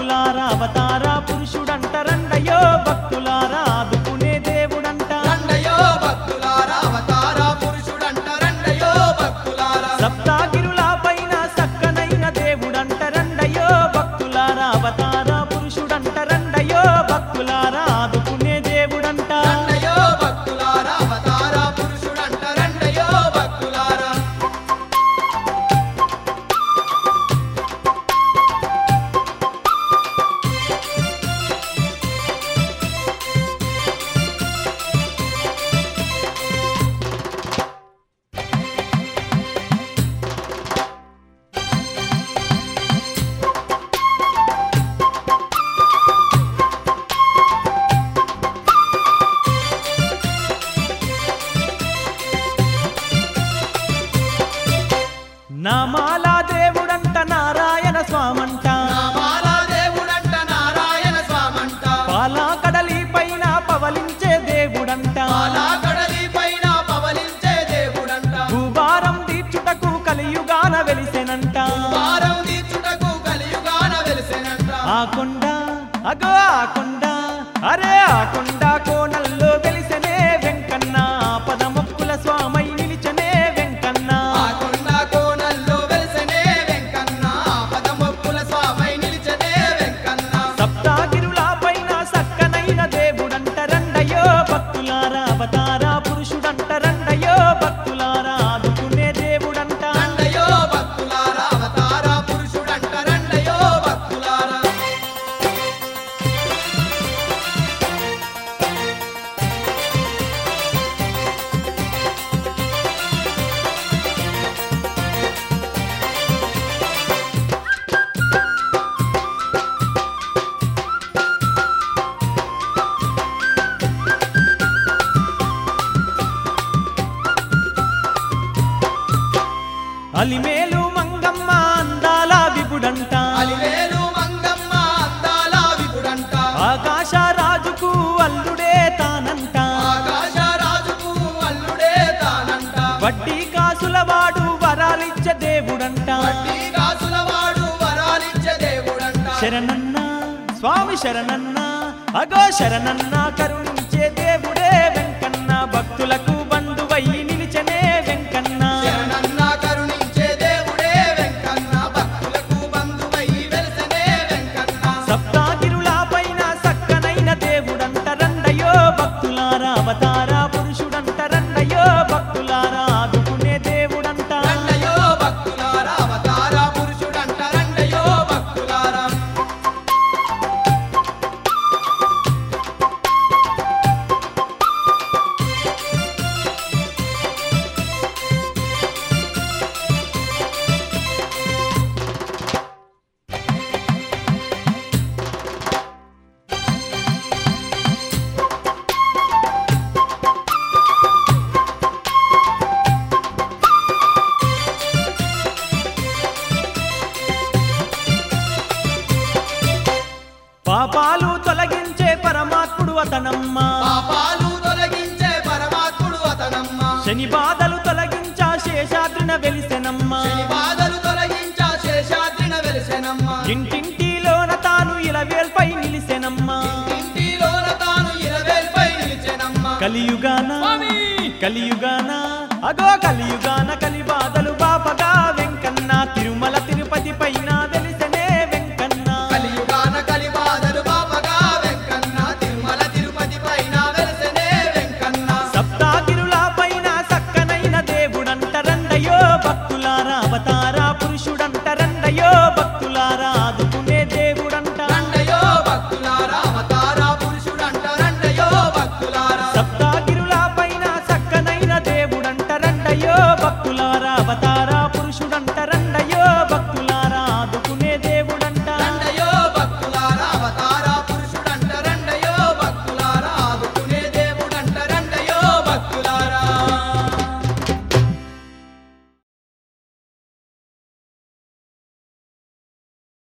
భక్తులారా అవతార పురుషుడంటరండయో భక్తులారా ఆదుకునే దేవుడంట రండయో భక్తులారా అవతార పురుషుడంట రండయో భక్తులారా సప్తాగిరుల పైన సక్కనైన దేవుడంటరండయో భక్తులారా అవతార పురుషుడంటరండయో భక్తులారా ఆదుకునే దేవుడంట రండయో భక్తులారా అవతార పురుషుడంట రండయో భక్తులారా నామాల దేవుడంట నారాయణ స్వామంట నామాల దేవుడంట నారాయణ స్వామంట పాలా కడలి పైన పవలించే దేవుడంట పాలా కడలి పైన పవలించే దేవుడంట భూభారం తీర్చుటకు కలియుగాన వెలిసెనంట వారం తీర్చుటకు కలియుగాన వెలిసెనంట ఆ కొండ అగో ఆ కొండ అరే ఆ కొండ కోనల్లో వెలిసెనే వెంకన్న పదముక్కుల స్వామై నిలిచనే వెంకన్న ఆ కొండ కోణల్లో వెలిసెనే వెంకన్న పదమొక్కుల స్వామై నిలిచనే వెంకన్న సప్తాగిరుల పైన సక్కనైన దేవుడంట రండయో భక్తులారా అవతార పురుషుడంట రండయో భక్తులారా ఆదుకునే దేవుడంట రండయో భక్తులారా అవతార పురుషుడంట రండయో భక్తులారా అలిమేలు మంగమ్మ అందాల విపుడంట అలివేలు మంగమ్మ అందాల విపుడంట ఆకాశ రాజుకు అల్లుడే తానంట ఆకాశ రాజుకు అల్లుడే తానంట వడ్డీ కాసుల వాడు వరాలిచ్చే దేవుడంట వడ్డీ కాసుల వాడు వరాలిచ్చే దేవుడంట శరణన్న స్వామి శరణన్న అగో శరణన్న కరుణించే దేవుడే వెంకన్న భక్తులకు బంధువై నిలిచనే వెంకన్న శరణన్న కరుణించే దేవుడే వెంకన్న భక్తులకు బంధువై వెలిసెనే వెంకన్న సప్తాగిరుల పైన సక్కనైన దేవుడంట రండయో భక్తులారా అవతార పురుషుడంట రండయో భక్తులారా ఆదుకునే దేవుడంట రండయో భక్తులారా అవతార పురుషుడంట రండయో భక్తులారా పాపాలు తొలగించే పరమాత్ముడు అతనమ్మ పాపాలు తొలగించే పరమాత్ముడు అతనమ్మ శని బాధలు తొలగించా శేషాద్రిన వెలిసెనమ్మ శని బాధలు తొలగించా శేషాద్రిన వెలిసెనమ్మ ఇంటింటిలోన తాను ఇలవేల్పై నిలిసెనమ్మ ఇంటిలోన తాను ఇరవేల్పై నిలిచెనమ్మ కలియుగాన కలియుగాన అగో కలియుగాన కలి బాధలు బాపగా వెంకన్న తిరుమల తిరుపతి పైన